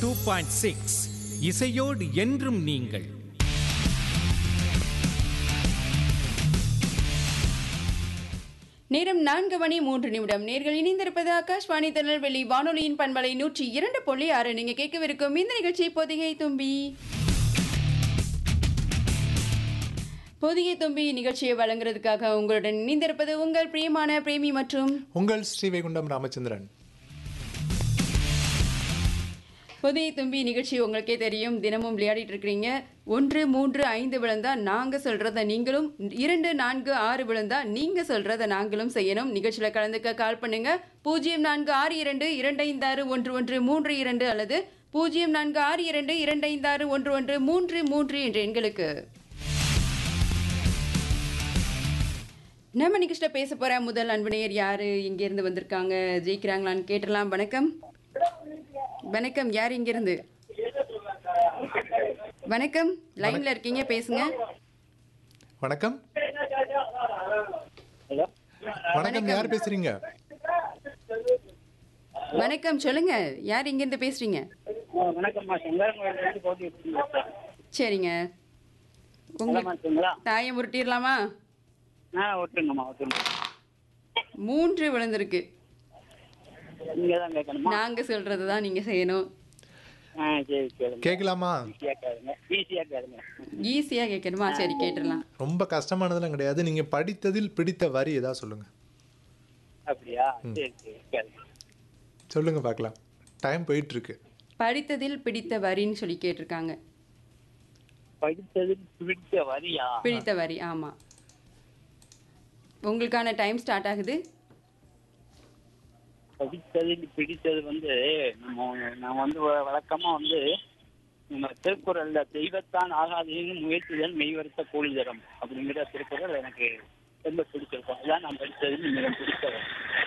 two point six இசையோடு என்றும் நீங்கள் நேரம் நான்கு மணி மூன்று நிமிடம் நேர்கள் இணைந்திருப்பது ஆகாஷ்வாணி திருநெல்வேலி வானொலியின் பண்பலை நூற்றி இரண்டு புள்ளி ஆறு நீங்க கேட்கவிருக்கும் இந்த நிகழ்ச்சி பொதிகை தும்பி பொதிகை தும்பி நிகழ்ச்சியை வழங்குறதுக்காக உங்களுடன் இணைந்திருப்பது உங்கள் பிரியமான பிரேமி மற்றும் உங்கள் ஸ்ரீவைகுண்டம் ராமச்சந்திரன் பொதிகை தும்பி நிகழ்ச்சி உங்களுக்கே தெரியும் தினமும் விளையாடிட்டு இருக்கிறீங்க ஒன்று மூன்று ஐந்து விழுந்தா நாங்க சொல்றத நீங்களும் இரண்டு நான்கு ஆறு விழுந்தா நீங்க சொல்றத நாங்களும் செய்யணும் நிகழ்ச்சியில கலந்துக்க கால் பண்ணுங்க பூஜ்ஜியம் நான்கு ஆறு இரண்டு இரண்டு ஐந்து ஆறு ஒன்று ஒன்று மூன்று இரண்டு அல்லது பூஜ்ஜியம் நான்கு ஆறு இரண்டு இரண்டு ஐந்து ஆறு ஒன்று ஒன்று மூன்று மூன்று என்ற எண்களுக்கு நம்ம நிகழ்ச்சியில் பேச போற முதல் அன்பு நேயர் யாரு இங்க இருந்து வந்திருக்காங்க ஜெயிக்கிறாங்களான்னு கேட்டலாம் வணக்கம் வணக்கம் யார் இங்க இருந்து வணக்கம் லைன்ல இருக்கீங்க பேசுங்க வணக்கம் ஹலோ வணக்கம் யார் பேசுறீங்க வணக்கம் சொல்லுங்க யார் இங்க இருந்து பேசுறீங்க வணக்கம்மா செங்காரங்கோயிலேருந்து போட்டி இருக்கீங்க சரிங்க உங்க நலமா இருக்கீங்களா தாயை உருட்டிடலாமா ஆ விட்டுருங்கம்மா விட்டுருங்க மூன்று விழுந்திருக்கு நீங்க தான் கேட்கணுமா நாங்க சொல்றது தான் நீங்க செய்யணும் ஆ சரி கேளுங்க கேட்கலாமா ஈஸியாக கேளுங்க ஈஸியாக கேளுங்க ஈஸியா கேட்கணுமா சரி கேட்டுடலாம் ரொம்ப கஷ்டமானதெல்லாம் கிடையாது நீங்க படித்ததில் பிடித்த வரி ஏதாவது சொல்லுங்க அப்படியா சரி சரி கேளுங்க சொல்லுங்க பார்க்கலாம் டைம் போயிட்டு இருக்கு படித்ததில் பிடித்த வரின்னு சொல்லி கேட்டிருக்காங்க படித்ததில் பிடித்த வரியா பிடித்த வரி ஆமா உங்களுக்கான டைம் ஸ்டார்ட் ஆகுது படித்ததில் பிடித்தது வந்து நம்ம நான் வந்து வ- வழக்கமா வந்து நம்ம திருக்குறள்ல தெய்வத்தான் ஆகாதேன்னு முயற்சிதல் மெய்வருத்த கூலி தரும் அப்படிங்கிற திருக்குறள் எனக்கு ரொம்ப பிடிச்சிருக்கும் அதான் நான் படித்ததில் மிக பிடித்தது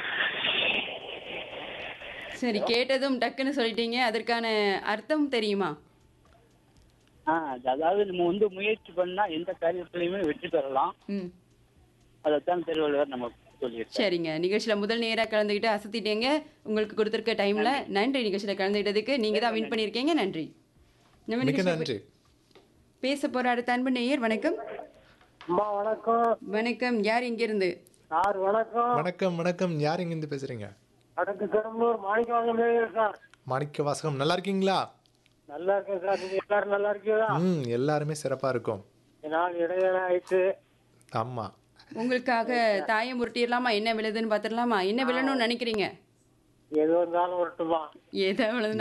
சரி கேட்டதும் டக்குன்னு சொல்லிட்டீங்க அதற்கான அர்த்தம் தெரியுமா ஆ அதாவது நம்ம வந்து முயற்சி பண்ணா எந்த காரியத்திலையுமே வெற்றி பெறலாம் ம் அதைத்தான் திருவள்ளுவர் நம்ம சொல்லியிருக்கார் சரிங்க நிகழ்ச்சியில முதல் நேரா கலந்துக்கிட்டு அசத்திட்டீங்க உங்களுக்கு கொடுத்துருக்க டைம்ல நன்றி நிகழ்ச்சியில கலந்துக்கிட்டதுக்கு நீங்க தான் வின் பண்ணியிருக்கீங்க நன்றி நம்ம மிக்க நிகழ்ச்சியில நன்றி பேச போற அடுத்த அன்பு நேயர் வணக்கம் அம்மா வணக்கம் வணக்கம் யார் இங்கிருந்து சார் வணக்கம் வணக்கம் வணக்கம் யார் இங்கிருந்து பேசுறீங்க வடக்கு பெரம்பலூர் மாணிக்கவாங்க மேயர் சார் மாணிக்க வாசகம் நல்லா இருக்கீங்களா நல்லா இருக்கேன் சார் நீங்க எல்லாரும் நல்லா இருக்கீங்களா ம் எல்லாருமே சிறப்பா இருக்கும் நாள் இடைவேளை ஆயிடுச்சு ஆமா உங்களுக்காக தாயம் உருட்டிடலாமா என்ன விழுதுன்னு பார்த்துடலாமா என்ன விழணும்னு நினைக்கிறீங்க எது வந்தாலும் வரட்டுமா ஏதோ விழுது